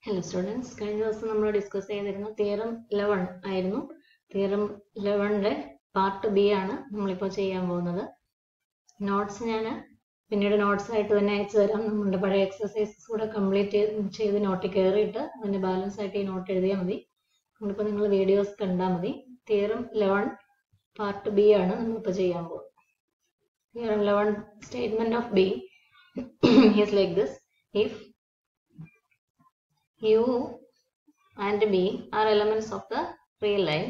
Hello students കഴിഞ്ഞ ദിവസം നമ്മൾ ഡിസ്കസ് ചെയ്തിരുന്ന തിയറം ലെവൻ ആയിരുന്നു തിയറം ലെവണിന്റെ പാർട്ട് ബി ആണ് നമ്മളിപ്പോൾ ചെയ്യാൻ പോകുന്നത് നോട്ട്സ് ഞാൻ പിന്നീട് നോട്ട്സ് ആയിട്ട് തന്നെ അയച്ചു തരാം നമ്മളുടെ പഴയ എക്സസൈസസ് കൂടെ കംപ്ലീറ്റ് ചെയ്ത് നോട്ടിൽ കയറിയിട്ട് അതിന്റെ ബാലൻസ് ആയിട്ട് ഈ നോട്ട് എഴുതിയാൽ മതി നമ്മളിപ്പോൾ നിങ്ങൾ വീഡിയോസ് കണ്ടാൽ മതി തിയറം ലെവൻ പാർട്ട് ബി ആണ് നമ്മളിപ്പോൾ ചെയ്യാൻ പോകുന്നത് theorem eleven statement of b is like this if u and b are elements of the real line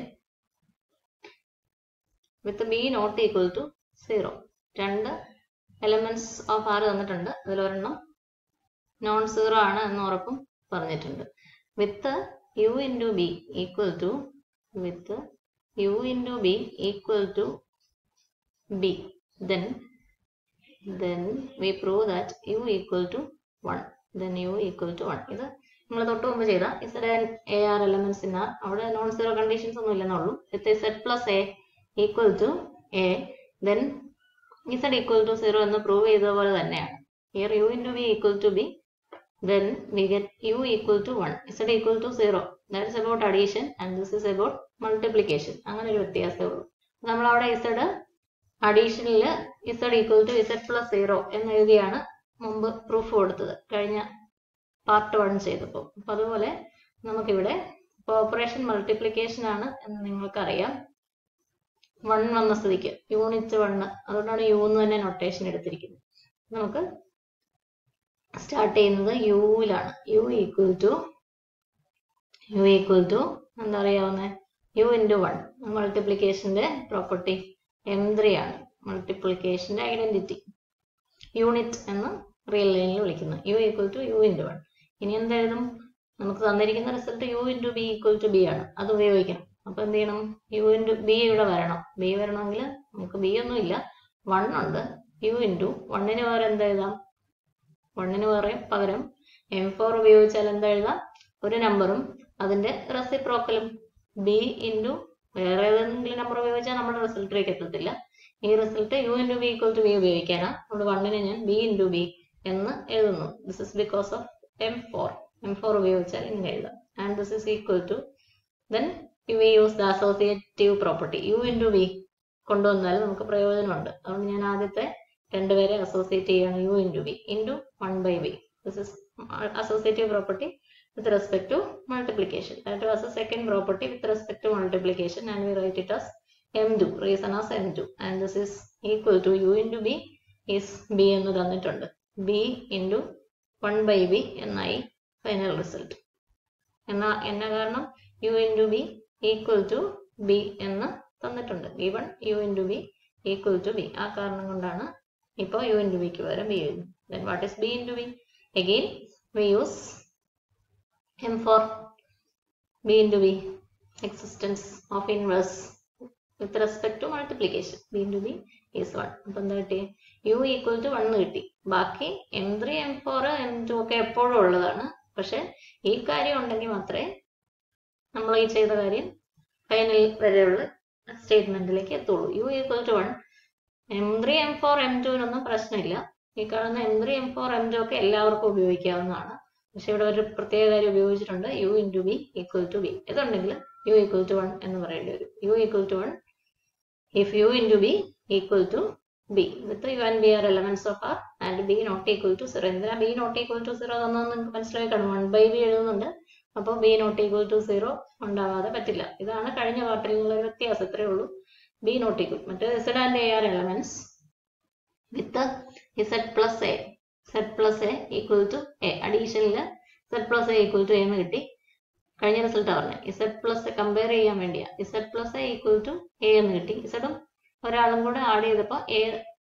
with b not equal to 0 രണ്ട് എലമെന്റ്സ് ഓഫ് ആർ തന്നിട്ടുണ്ട് അതിലൊരെണ്ണം non zero ആണ് എന്ന് ഉറപ്പും പറഞ്ഞിട്ടുണ്ട് with u into b equal to with u into b equal to b then then we prove that u equal to one then u equal to one ഇത് നമ്മൾ തൊട്ട് മുമ്പ് ചെയ്ത z a are elements in r അവിടെ non zero conditions ഒന്നും ഇല്ലെന്നുള്ളൂ with z plus a equal to a then z equal to zero എന്ന് prove ചെയ്ത പോലെ തന്നെയാണ് here u into b equal to b then we get u equal to one z equal to zero that is about addition and this is about multiplication അങ്ങനെ ഒരു വ്യത്യാസമേ ഉള്ളൂ നമ്മൾ അവിടെ ഇസഡ് അഡീഷനിൽ z equal to z plus zero എന്ന് എഴുതിയാണ് മുമ്പ് പ്രൂഫ് കൊടുത്തത് കഴിഞ്ഞ പാർട്ട് വൺ ചെയ്തപ്പോൾ അപ്പൊ അതുപോലെ നമുക്കിവിടെ ഓപ്പറേഷൻ മൾട്ടിപ്ലിക്കേഷൻ ആണ് എന്ന് നിങ്ങൾക്കറിയാം വൺ വന്ന സ്ഥിതിക്ക് യൂണിറ്റ് വണ്ണ് അതുകൊണ്ടാണ് യു എന്ന് തന്നെ നൊട്ടേഷൻ എടുത്തിരിക്കുന്നത് നമുക്ക് സ്റ്റാർട്ട് ചെയ്യുന്നത് യുവിലാണ് u equal to u equal to എന്താ അറിയാവുന്നത് യു ഇൻറ്റു വൺ മൾട്ടിപ്ലിക്കേഷന്റെ പ്രോപ്പർട്ടി എം ത്രീ ആണ് മൾട്ടിപ്ലിക്കേഷന്റെ ഐഡന്റിറ്റി യൂണിറ്റ് എന്ന് റിയൽ ലൈനിൽ വിളിക്കുന്നു u equal to u into one ഇനി എന്തെഴുതും നമുക്ക് തന്നിരിക്കുന്ന result u into b equal to b ആണ് അത് ഉപയോഗിക്കണം അപ്പൊ എന്ത് ചെയ്യണം യു ഇൻറ്റു ബി ഇവിടെ വരണം ബി വരണമെങ്കിൽ നമുക്ക് ബി ഒന്നും ഇല്ല വൺ ഉണ്ട് യു ഇൻറ്റു വണ്ണിന് പകരം എന്താ എഴുതാം വണ്ണിന് പകരം പകരം എം ഫോർ ഉപയോഗിച്ചാൽ എന്താ എഴുതാം ഒരു നമ്പറും അതിന്റെ റെസിപ്രോക്കലും ബി ഇൻറ്റു വേറെ ഏതെങ്കിലും നമ്പർ ഉപയോഗിച്ചാൽ നമ്മുടെ റിസൾട്ടിലേക്ക് എത്തത്തില്ല ഈ result u into b equal to b ഉപയോഗിക്കാനാ അതുകൊണ്ട് വണ്ണിന് ഞാൻ ബി ഇൻറ്റു ബി എന്ന് എഴുതുന്നു this is because of m four m four ഉപയോഗിച്ചാൽ ഇങ്ങനെ എഴുതാം and this is equal to then we use the associative property u into b കൊണ്ടുവന്നാൽ നമുക്ക് പ്രയോജനമുണ്ട് അതുകൊണ്ട് ഞാൻ ആദ്യത്തെ രണ്ടുപേരെ അസോസിയേറ്റ് ചെയ്യാണ് u into b into one by b this is associative property with respect to multiplication. That was the second property with respect to multiplication and we write it as m2, reason as m2 and this is equal to u into b is b എന്ന് തന്നിട്ടുണ്ട് b into 1 by b എന്നായി final result എന്നാ എന്ന കാരണം u into b equal to b എന്ന് തന്നിട്ടുണ്ട് given u into b equal to b ആ കാരണം കൊണ്ടാണ് ഇപ്പോൾ u into b ക്ക് പകരം b എഴുതുന്നത് then what is b into b again we use m for b into b existence of inverse with respect to multiplication b into b is 1 അപ്പൊ എന്താ കിട്ടി u ഈക്വൽ ടു വൺ കിട്ടി ബാക്കി m three m four m two ഒക്കെ എപ്പോഴും ഉള്ളതാണ് പക്ഷെ ഈ കാര്യം ഉണ്ടെങ്കിൽ മാത്രമേ നമ്മൾ ഈ ചെയ്ത കാര്യം ഫൈനൽ വരെയുള്ള സ്റ്റേറ്റ്മെന്റിലേക്ക് എത്തുള്ളൂ u equal to one m three m four m ടുവിനൊന്നും പ്രശ്നമില്ല ഈ കാണുന്ന m three m four m two ഒക്കെ എല്ലാവർക്കും ഉപയോഗിക്കാവുന്നതാണ് പക്ഷെ ഇവിടെ ഒരു പ്രത്യേക കാര്യം ഉപയോഗിച്ചിട്ടുണ്ട് u into b equal to b ഇതുണ്ടെങ്കിൽ യു ഈക്വൽ ടു വൺ എന്ന് പറയേണ്ടി വരും u equal to one if u into b equal to b with u and b are elements of r and b not equal to zero എന്തിനാ b not equal to zero തന്നെന്ന് നിങ്ങൾക്ക് മനസ്സിലായി കാണും one by b എഴുതുന്നുണ്ട് അപ്പോൾ b not equal to zero ഉണ്ടാവാതെ പറ്റില്ല ഇതാണ് കഴിഞ്ഞ പാർട്ടിൽ നിന്നുള്ള ഒരു വ്യത്യാസം ഇത്രയേ ഉള്ളൂ ബി നോട്ട് ഈക്വൽ മറ്റേ z and a are elements with z plus a z plus a equal to a അഡീഷനിൽ z plus a equal to എന്ന് കിട്ടി കഴിഞ്ഞ റിസൾട്ട് പറഞ്ഞത് ഇസഡ് പ്ലസ് കമ്പയർ ചെയ്യാൻ വേണ്ടിയാ z plus a equal to A എന്ന് കിട്ടി ഇസഡും ഒരാളും കൂടെ ആഡ് ചെയ്തപ്പോൾ എ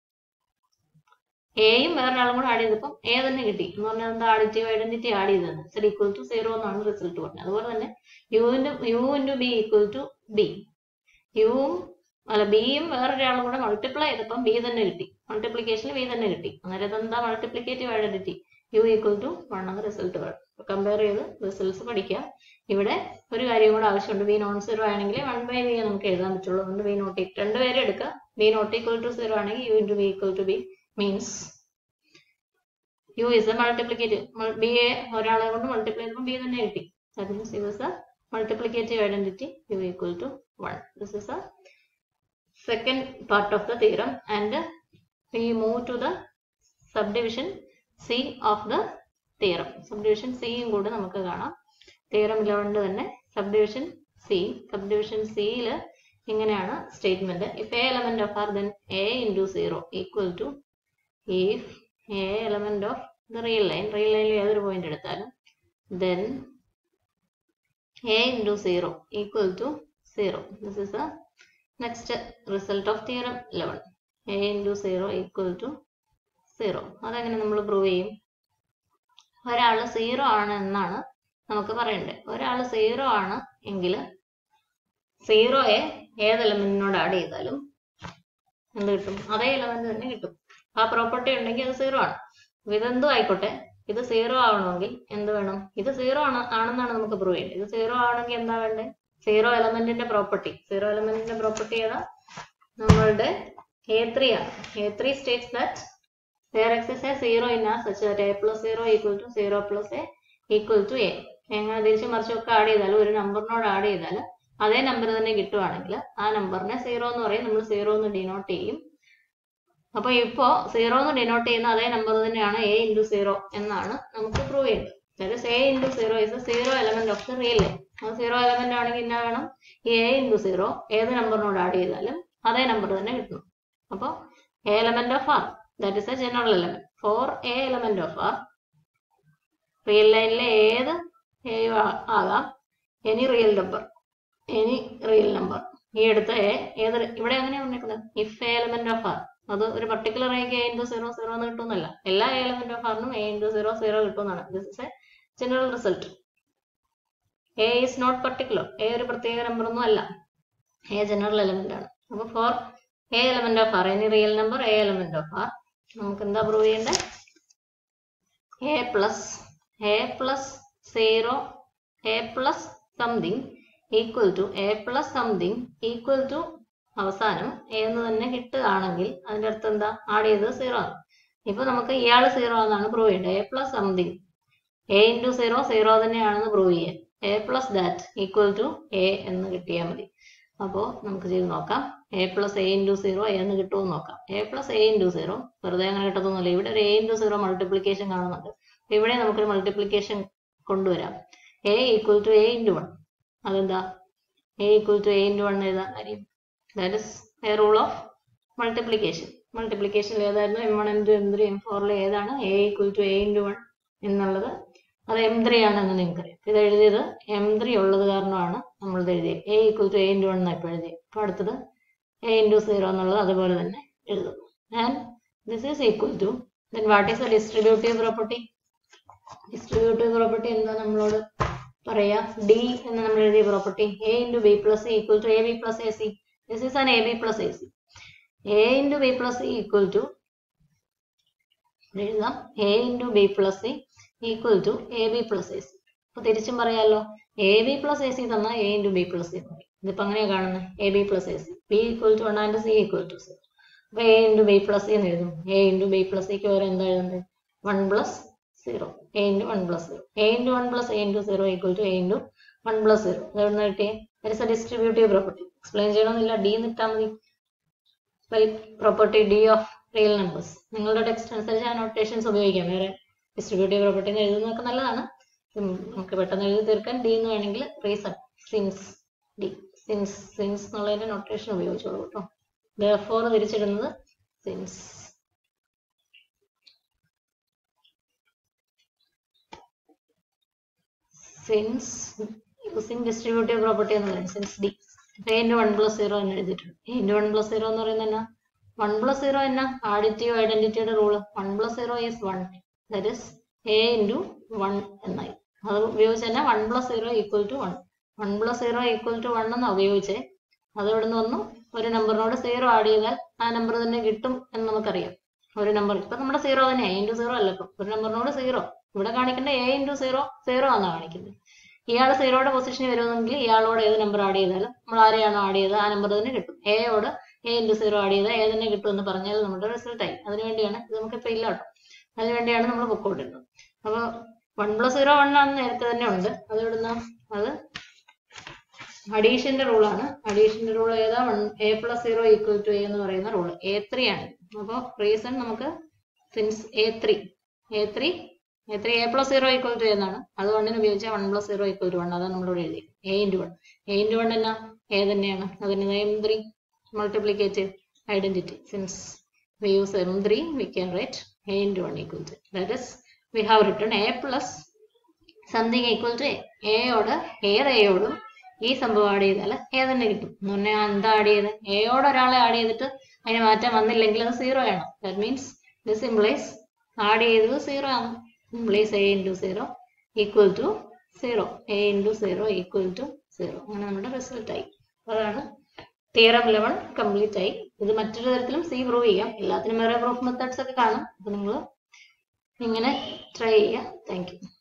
എയും വേറൊരാളും കൂടെ ആഡ് ചെയ്തപ്പോൾ എ തന്നെ കിട്ടി എന്ന് പറഞ്ഞാൽ എന്താ ആഡിറ്റീവ് ഐഡന്റിറ്റി ആഡ് ചെയ്തത് സെഡ് ഈക്വൽ ടു സീറോ എന്നാണ് റിസൾട്ട് പറഞ്ഞത് അതുപോലെ തന്നെ യുവിന്റെ u into b equal to b യുവും അല്ല ബിയും വേറൊരാളും കൂടെ മൾട്ടിപ്ലൈ ചെയ്തപ്പം ബി തന്നെ കിട്ടി മൾട്ടിപ്ലിക്കേഷനിൽ ബി തന്നെ കിട്ടി അന്നേരം ഇതെന്താ multiplicative identity u equal to one എന്ന റിസൾട്ട് വരും കമ്പയർ ചെയ്ത് റിസൾട്ട്സ് പഠിക്കാം ഇവിടെ ഒരു കാര്യം കൂടെ ആവശ്യമുണ്ട് ബി നോൺ സീറോ ആണെങ്കിൽ വൺ ബൈ ബി നമുക്ക് എഴുതാൻ പറ്റുള്ളൂ അതുകൊണ്ട് ബി നോട്ട് രണ്ടുപേരെ എടുക്കുക b not equal to zero ആണെങ്കിൽ u into b equal to b means u is a multiplicative b a ഒരാളെ കൊണ്ട് മൾട്ടിപ്ലൈ ചെയ്യുമ്പോൾ ബി തന്നെ കിട്ടി that means u is a multiplicative identity u equal to 1. This is a second part of the theorem and we move to the subdivision C of the theorem. Subdivision C യും കൂടെ നമുക്ക് കാണാം theorem ഇലവണ്ട് തന്നെ subdivision C subdivision സിയിൽ ഇങ്ങനെയാണ് statement if a element of r then a into zero equal to if a element of the real line real ലൈനിൽ ഏതൊരു point എടുത്താലും then a into 0 equal to 0. This is the next result of theorem 11. a into 0 equal to 0. അതെങ്ങനെ നമ്മൾ prove ചെയ്യും ഒരാൾ zero ആണ് എന്നാണ് നമുക്ക് പറയണ്ടേ ഒരാൾ സീറോ ആണ് എങ്കിൽ സീറോയെ ഏത് എലമെന്റിനോട് ആഡ് ചെയ്താലും എന്ത് കിട്ടും അതേ എലമെന്റ് തന്നെ കിട്ടും ആ പ്രോപ്പർട്ടി ഉണ്ടെങ്കിൽ അത് സീറോ ആണ് അപ്പൊ ഇതെന്തും ആയിക്കോട്ടെ ഇത് സീറോ ആവണമെങ്കിൽ എന്ത് വേണം ഇത് സീറോ ആണ് ആണെന്നാണ് നമുക്ക് പ്രൂവ് ചെയ്യേണ്ടത് ഇത് സീറോ ആവണമെങ്കിൽ എന്താ വേണ്ടേ സീറോ എലമെന്റിന്റെ പ്രോപ്പർട്ടി സീറോ എലമെന്റിന്റെ പ്രോപ്പർട്ടി ഏതാ നമ്മളുടെ എ ത്രീ ആണ് a three states that there exists a zero in R such that a plus zero equal to zero plus a equal to a എങ്ങനെ തിരിച്ചു മറിച്ചൊക്കെ ആഡ് ചെയ്താലും ഒരു നമ്പറിനോട് ആഡ് ചെയ്താൽ അതേ നമ്പർ തന്നെ കിട്ടുവാണെങ്കിൽ ആ നമ്പറിനെ സീറോ എന്ന് പറയും നമ്മൾ സീറോ എന്ന് ഡിനോട്ട് ചെയ്യും അപ്പൊ ഇപ്പോ സീറോ എന്ന് ഡിനോട്ട് ചെയ്യുന്ന അതേ നമ്പർ തന്നെയാണ് എ ഇൻറ്റു സീറോ എന്നാണ് നമുക്ക് പ്രൂവ് ചെയ്യേണ്ടത് അതായത് a into zero is zero element of the real line അത് സീറോ എലമെന്റ് ആണെങ്കിൽ എന്നാ വേണം ഈ എ ഇൻറ്റു സീറോ ഏത് നമ്പറിനോട് ആഡ് ചെയ്താലും അതേ നമ്പർ തന്നെ കിട്ടണം അപ്പോൾ a element of r that is a general element for a element of r real ലൈനിലെ ഏത് എയും ആകാം any real number any real number ഈ എടുത്ത എ ഏത് ഇവിടെ എങ്ങനെയാണ് പറഞ്ഞിരിക്കുന്നത് if a element of r അത് ഒരു പർട്ടിക്കുലർ എക്ക് എ ഇൻറ്റു സീറോ സീറോ എന്ന് കിട്ടുന്നല്ല എല്ലാ എലമെന്റ് ഓഫ് ആറിനും എ ഇൻറ്റു സീറോ സീറോ കിട്ടുന്നതാണ് this is a general result a is not particular a ഒരു പ്രത്യേക നമ്പർ ഒന്നും അല്ല എ ജനറൽ എലമെന്റ് ആണ് അപ്പൊ for a element of r any real number a element of r നമുക്ക് എന്താ പ്രൂവ് ചെയ്യേണ്ടത് a plus a plus zero a plus something equal to a plus something equal to അവസാനം എന്ന് തന്നെ കിട്ടുകയാണെങ്കിൽ അതിന്റെ അർത്ഥം എന്താ ആഡ് ചെയ്തത് സീറോ ആണ് ഇപ്പൊ നമുക്ക് ഇയാൾ സീറോ എന്നാണ് പ്രൂവ് ചെയ്യേണ്ടത് a plus something a into zero zero തന്നെയാണെന്ന് പ്രൂവ് ചെയ്യാൻ a plus that equal to A എന്ന് കിട്ടിയാൽ മതി അപ്പോൾ നമുക്ക് ചെയ്ത് നോക്കാം a plus A into zero എന്ന് കിട്ടുമോ നോക്കാം a plus A into zero വെറുതെ അങ്ങനെ കിട്ടത്തൊന്നുമില്ല ഇവിടെ ഒരു എ ഇൻറ്റു സീറോ മൾട്ടിപ്ലിക്കേഷൻ കാണുന്നുണ്ട് അപ്പൊ ഇവിടെ നമുക്കൊരു മൾട്ടിപ്ലിക്കേഷൻ കൊണ്ടുവരാം a equal to A into one അതെന്താ a equal to A into one എഴുതാൻ കാര്യം that is a rule of multiplication മൾട്ടിപ്ലിക്കേഷനിൽ ഏതായിരുന്നു m one m two m three m ഫോറിൽ ഏതാണ് a equal to A into one എന്നുള്ളത് അത് M three ആണെന്ന് നിങ്ങൾക്കറിയാം ഇത് എഴുതിയത് എം ത്രീ ഉള്ളത് കാരണമാണ് നമ്മൾ ഇത് എഴുതിയത് a equal to A into one എന്നാണ് ഇപ്പോൾ എഴുതിയത് അപ്പോൾ അടുത്തത് എ ഇൻറ്റു സീറോ എന്നുള്ളത് അതുപോലെ തന്നെ എഴുതുന്നു and this is equal to then what is a distributive property distributive property എന്താ നമ്മളോട് പറയാ ഡി എന്ന് നമ്മൾ എഴുതിയ property a into B plus c equal to a B plus A c this is an a B plus A c a into B plus c equal to എഴുതാം a into B plus c equal to a B plus A c അപ്പൊ തിരിച്ചും പറയാലോ a B plus A C തന്നാൽ A into B plus C എന്ന് പറയും ഇതിപ്പോ അങ്ങനെയാ കാണുന്നത് A B plus A C B equal to one and C equal to C അപ്പൊ A into B plus C എന്ന് എഴുതും എ ഇൻറ്റു ബി പ്ലസ് സിക്ക് വരെ എന്താ എഴുതുന്നത് one plus zero A into one plus zero A into one plus A into zero equal to A into one plus zero ഇതെവിടുന്ന് കിട്ടിയേ there A distributive property explain ചെയ്യണമെന്നില്ല ഡി നിട്ടാൽ മതി property D of real numbers നിങ്ങളുടെ text അനുസരിച്ച് ആ നോട്ടേഷൻസ് ഉപയോഗിക്കാം വേറെ ഡിസ്ട്രിബ്യൂട്ടീവ് പ്രോപ്പർട്ടി എഴുതുന്നതൊക്കെ നല്ലതാണ് ഉം, നമുക്ക് പെട്ടെന്ന് എഴുതി തീർക്കാൻ ഡി എന്ന് വേണമെങ്കിൽ reason since D since since എന്നുള്ളതിന്റെ നൊട്ടേഷൻ ഉപയോഗിച്ചോളൂ കേട്ടോ ഫോർ തിരിച്ചിടുന്നത് since since using distributive property എന്ന് പറയും since D A into one plus zero എന്ന് എഴുതിയിട്ടുണ്ട് A into one plus zero എന്ന് പറയുന്നത് എന്നാ വൺ പ്ലസ് സീറോ എന്നാ ആഡിറ്റീവ് ഐഡന്റിറ്റിയുടെ rule one plus zero is one that is A into one എന്നായി അത് ഉപയോഗിച്ച് തന്നെ one plus zero equal to one one plus zero equal to one എന്നാ ഉപയോഗിച്ചേ അത് ഇവിടെ നിന്ന് വന്നു ഒരു നമ്പറിനോട് സീറോ ആഡ് ചെയ്താൽ ആ നമ്പർ തന്നെ കിട്ടും എന്ന് നമുക്കറിയാം ഒരു നമ്പർ ഇപ്പൊ നമ്മുടെ സീറോ തന്നെ എ ഇൻറ്റു സീറോ അല്ല ഇപ്പൊ ഒരു നമ്പറിനോട് സീറോ ഇവിടെ കാണിക്കേണ്ട എ ഇൻറ്റു സീറോ സീറോ ആണ് കാണിക്കുന്നത് ഇയാൾ സീറോയുടെ പൊസിഷനിൽ വരുമെങ്കിൽ ഇയാളോട് ഏത് നമ്പർ ആഡ് ചെയ്താലും നമ്മൾ ആരെയാണോ ആഡ് ചെയ്തത് ആ നമ്പർ തന്നെ കിട്ടും എയോട് എ ഇൻറ്റു സീറോ ആഡ് ചെയ്താൽ ഏ തന്നെ കിട്ടും എന്ന് പറഞ്ഞാൽ നമ്മുടെ റിസൾട്ട് ആയി അതിനുവേണ്ടിയാണ് ഇത് നമുക്കിപ്പോ ഇല്ല കേട്ടോ അതിനുവേണ്ടിയാണ് നമ്മൾ പൊക്കോണ്ടിരുന്നത് അപ്പോൾ വൺ പ്ലസ് സീറോ വൺ ആണ് നേരത്തെ തന്നെ ഉണ്ട് അത് ഇവിടുന്ന് അത് അഡീഷന്റെ റൂളാണ് അഡീഷന്റെ റൂൾ ഏതാ one A plus zero equal to A എന്ന് പറയുന്ന റൂൾ എ ത്രീ ആണ് അപ്പോൾ റീസൺ നമുക്ക് since A three A three A three A plus zero equal to എന്നാണ് അത് വണ്ണിന് ഉപയോഗിച്ചാൽ one plus zero equal to one അതാണ് നമ്മളിവിടെ എഴുതി A into one A into one എന്നാ എ തന്നെയാണ് അതിന് M three multiplicative identity since we use m3 we can write a into 1 equal to that is we have written a plus something equal to a എയോട് ഏത് എയോടും ഈ സംഭവം add ചെയ്താൽ A തന്നെ കിട്ടും എന്ന് പറഞ്ഞാൽ എന്താ ആഡ് ചെയ്ത് എയോട് ഒരാളെ ആഡ് ചെയ്തിട്ട് അതിന് മാറ്റം വന്നില്ലെങ്കിൽ അത് സീറോ ആണ് that means this implies add ചെയ്തത് സീറോ ആണ് implies A into zero equal to zero A into zero equal to zero അങ്ങനെ നമ്മുടെ റിസൾട്ട് ആയി അതാണ് തിയറം ലെവൻ കംപ്ലീറ്റ് ആയി ഇത് മറ്റൊരു തരത്തിലും സി പ്രൂവ് ചെയ്യാം എല്ലാത്തിനും വേറെ പ്രൂഫ് മെത്തേഡ്സ് ഒക്കെ കാണും അപ്പൊ നിങ്ങൾ ഇങ്ങനെ ട്രൈ ചെയ്യുക താങ്ക് യു